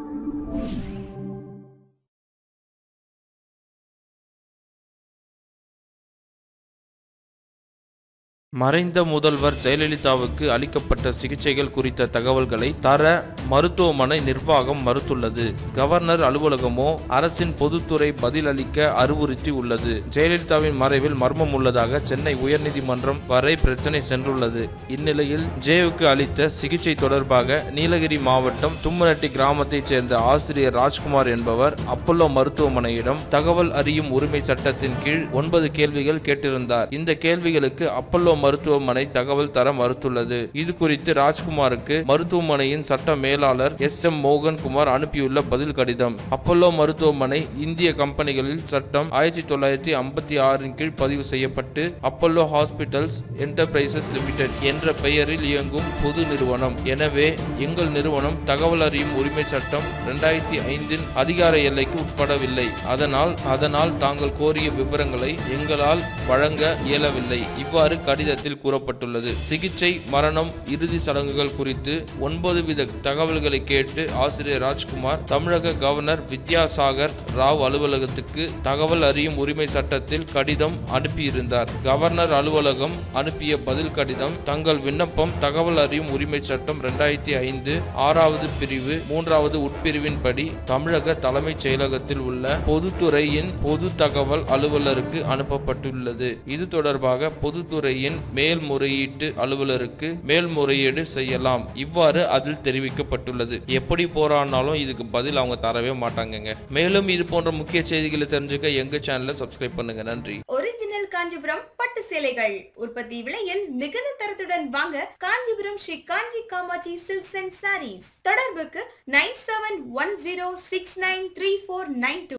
மறைந்த முதல்வர் ஜெயலலிதாவுக்கு அளிக்கப்பட்ட சிகிச்சைகள் குறித்த தகவல்களை தர மருத்துவமனை நிர்வாகம் மறுத்துள்ளது கவர்னர் அலுவலகமோ அரசின் பொதுத்துறை பதில் அளிக்க அறிவுறுத்தி உள்ளது ஜெயலலிதாவின் மறைவில் மர்மம் உள்ளதாக சென்னை உயர்நீதிமன்றம் வரை பிரச்சனை சென்றுள்ளது இந்நிலையில் ஜேவுக்கு அளித்த சிகிச்சை தொடர்பாக நீலகிரி மாவட்டம் தும்மநட்டி கிராமத்தைச் சேர்ந்த ஆசிரியர் ராஜ்குமார் என்பவர் அப்பல்லோ மருத்துவமனையிடம் தகவல் அறியும் உரிமை சட்டத்தின் கீழ் ஒன்பது கேள்விகள் கேட்டிருந்தார் இந்த கேள்விகளுக்கு அப்பல்லோ மருத்துவமனை தகவல் தர மறுத்துள்ளது இது குறித்து ராஜ்குமாருக்கு மருத்துவமனையின் சட்ட மேலாளர் எஸ் எம் மோகன்குமார் அனுப்பியுள்ள பதில் கடிதம் அப்பல்லோ மருத்துவமனை இந்திய கம்பெனிகளில் சட்டம் ஆயிரத்தி தொள்ளாயிரத்தி ஐம்பத்தி ஆறின் கீழ் பதிவு செய்யப்பட்டு அப்பல்லோ ஹாஸ்பிட்டல்ஸ் என்டர்பிரைசஸ் லிமிடெட் என்ற பெயரில் இயங்கும் பொது நிறுவனம் எனவே எங்கள் நிறுவனம் தகவல் அறியும் உரிமை சட்டம் இரண்டாயிரத்தி ஐந்தின் அதிகார எல்லைக்கு உட்படவில்லை அதனால் அதனால் தாங்கள் கோரிய விவரங்களை எங்களால் வழங்க இயலவில்லை இவ்வாறு கடிதத்தில் கூறப்பட்டுள்ளது சிகிச்சை மரணம் இறுதி சடங்குகள் குறித்து ஒன்பது வித தகவல்களை கேட்டு ஆசிரியர் ராஜ்குமார் தமிழக கவர்னர் வித்யாசாகர் ராவ் அலுவலகத்துக்கு தகவல் அறியும் உரிமை சட்டத்தில் கடிதம் அனுப்பியிருந்தார் கவர்னர் அலுவலகம் அனுப்பிய பதில் கடிதம் தங்கள் விண்ணப்பம் தகவல் அறியும் உரிமை சட்டம் இரண்டாயிரத்தி ஐந்து ஆறாவது பிரிவு மூன்றாவது உட்பிரிவின்படி தமிழக தலைமைச் செயலகத்தில் உள்ள பொதுத்துறையின் பொது தகவல் அலுவலருக்கு அனுப்பப்பட்டுள்ளது இது தொடர்பாக பொதுத்துறையின் மேல்முறையீட்டு அலுவலருக்கு மேல்முறையீடு செய்யலாம் இவ்வாறு அதில் தெரிவிக்கப்பட்டுள்ளது எப்படி போராடினாலும் இதுக்கு பதில் அவங்க தரவே மாட்டாங்கங்க மேலும் இது போன்ற முக்கிய செய்திகளை தெரிஞ்சுக்க எங்க சேனலை சப்ஸ்கிரைப் பண்ணுங்க நன்றி ஒரிஜினல் காஞ்சிபுரம் பட்டு சேலைகள் உற்பத்தி விலையில் மிகுந்த தரத்துடன் வாங்க Kanchipuram Sri Kanchi Kamakshi silks and sarees தொடர்புக்கு nine seven one zero six nine three four nine two